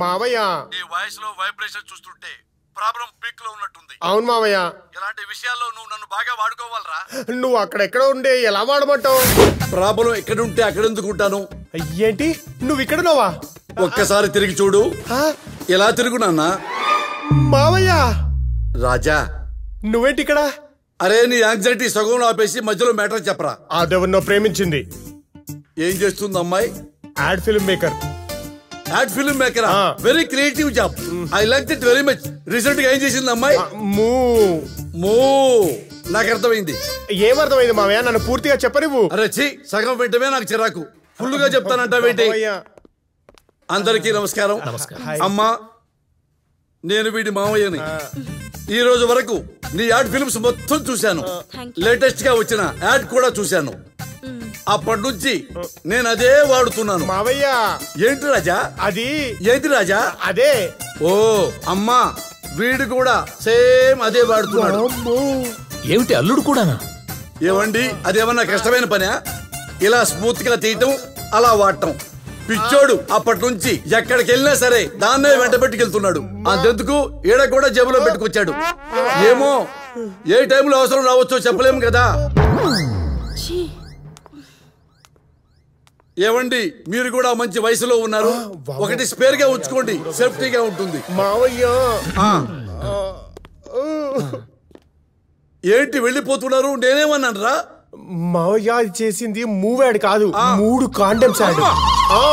మావయ్య నీ వాయిస్ లో వైబ్రేషన్ చూస్తుంటే ప్రాబ్లం పీక్ లో ఉన్నట్టుంది అవును మావయ్య ఇలాంటి విషయాల్లో నువ్వు నన్ను బాగా వాడుకోవాలరా నువ్వు అక్కడెక్కడ ఉండే ఎలా వాడమంటావు ప్రాబ్లం ఎక్కడుంటే అక్కడ ఎందుకుంటాను ఏంటి నువ్వు ఇక్కడున్నావా ఒక్కసారి తిరిగి చూడు ఆ, ఎలా తిరుగు నాన్న మావయ్య రాజా నువ్వేంటి ఇక్కడ అరే నీ యాంగ్జైటీ సగంలో ఆపేసి మధ్యలో మ్యాటర్ చెప్పరా అదెవరినో ప్రేమించింది ఏం చేస్తుంది అమ్మాయి ad film maker ad film maker ఆ. Very creative job I like it very much recent గా ఏం చేసింది అమ్మాయి మూ మో నాకు అర్థమైంది ఏమర్థమైంది మావయ్య నన్ను పూర్తిగా చెప్పనివ్వు అరే చి సగం వెంటనే నాకు చిరాకు ఫుల్ గా చెప్తానంటావేంటి మావయ్య అందరికీ నమస్కారం అమ్మా నేను వీడి మామయ్యని ఈ రోజు వరకు నీ యాడ్ ఫిల్మ్స్ మొత్తం చూశాను లేటెస్ట్ గా వచ్చిన యాడ్ కూడా చూశాను అప్పటి నుంచి నేను అదే వాడుతున్నాను మావయ్య ఏంటి రాజా అది ఏంటి రాజా అదే ఓ అమ్మా వీడు కూడా సేమ్ అదే వాడుతున్నాడు అమ్మో. ఏమిటి అల్లుడు కూడానా ఏమండి అదేమన్నా కష్టమైన పనా ఇలా స్మూత్ గా తీయటం అలా వాడటం పిచ్చోడు అప్పటి నుంచి ఎక్కడికి వెళ్ళినా సరే దాన్నే వెంట పెట్టుకెళ్తున్నాడు అంతెందుకు ఈడ కూడా జేబులో పెట్టుకొచ్చాడు ఏమో ఏ టైంలో అవసరం రావచ్చో చెప్పలేము కదా ఏమండి మీరు కూడా మంచి వయసులో ఉన్నారు ఒకటి స్పేర్ గా ఉంచుకోండి సేఫ్టీగా ఉంటుంది మావయ్య ఆ. ఏంటి వెళ్ళిపోతున్నారు నేనేమన్నాను రా మావయ్య అది చేసింది మూవ్ యాడ్ కాదు మూడు కాండమ్స్ యాడ్ అమ్మా. ఆ.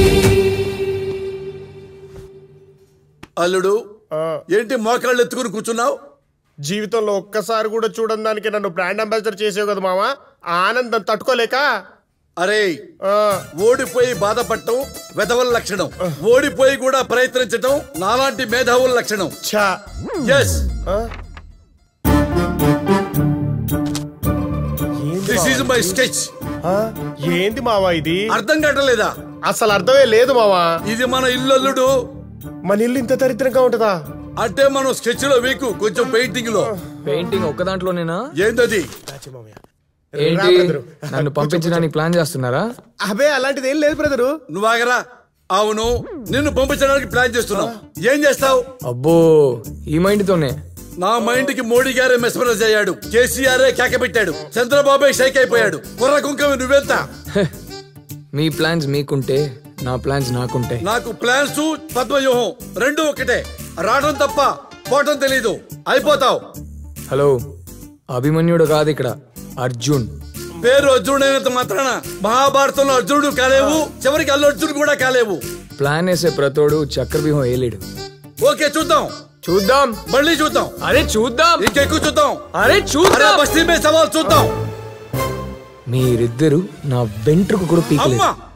అల్లుడు ఆ. ఏంటి మోకాళ్ళు ఎత్తుకుని కూర్చున్నావు జీవితంలో ఒక్కసారి కూడా చూడని దానికి నన్ను బ్రాండ్ అంబాసిడర్ చేసావు కదా మావా ఆనందం తట్టుకోలేక అరే ఆ, ఓడిపోయి బాధపడటం వెధవల లక్షణం ఓడిపోయి కూడా ప్రయత్నించటం నాలాంటి మేధావుల లక్షణం ఛా. ఎస్ ఆ? ఏంది దిస్ ఈజ్ మావా? మై స్కెచ్ ఆ? ఏంది మావా ఇది అర్థం కావట్లేదా అసలు అర్థమే లేదు మావా ఇది మన ఇల్లు అల్లుడు మన ఇల్లు ఇంత దరిద్రంగా ఉంటుందా అంటే మనం స్కెచ్ లో వీకు కొంచెం పెయింటింగ్ లో పెయింటింగ్ ఒక్క దాంట్లోనేనా ఏంటది రాచి మావయ్య. ఏంటి రా బ్రదరు. నన్ను పంపించడానికి ప్లాన్ చేస్తున్నారా అబే అలాంటిది ఏం లేదు బ్రదరు నువ్వు ఆగరా అవును నిన్ను పంపించడానికి ప్లాన్ చేస్తున్నావు ఏం చేస్తావు అబ్బో ఈ మైండ్ తోనే నా మైండ్ కి మోడీ గారే మెస్మరైజ్ అయ్యాడు కేసీఆర్ కేక పెట్టాడు చంద్రబాబే షైక్ అయిపోయాడు కుర్ర కుంకమి నువ్వెంత మీ ప్లాన్స్ మీకుంటే నా ప్లాన్స్ నాకుంటాయి నాకు ప్లాన్స్ పద్మవ్యూహం రెండు ఒకటే రావడం తప్ప పోవటం తెలీదు అయిపోతావు హలో అభిమన్యుడు కాదు ఇక్కడ అర్జున్ పేరు అర్జునుడైనంత మాత్రాన మహాభారతంలో అర్జునుడు కాలేవు చివరికి అల్లు అర్జునుడు కూడా కాలేవు ప్లాన్ వేసే ప్రతోడు చక్రవ్యూహం వేయలేడు ఓకే చూద్దాం చూద్దాం మళ్ళీ చూద్దాం అరే చూద్దాం ఇంకెక్కువ చూద్దాం అరే అరే చూద్దాం బస్తీ మీద సవాల్ చూద్దాం మీరిద్దరు నా వెంట్రుకు కూడా పీకలేదు అమ్మా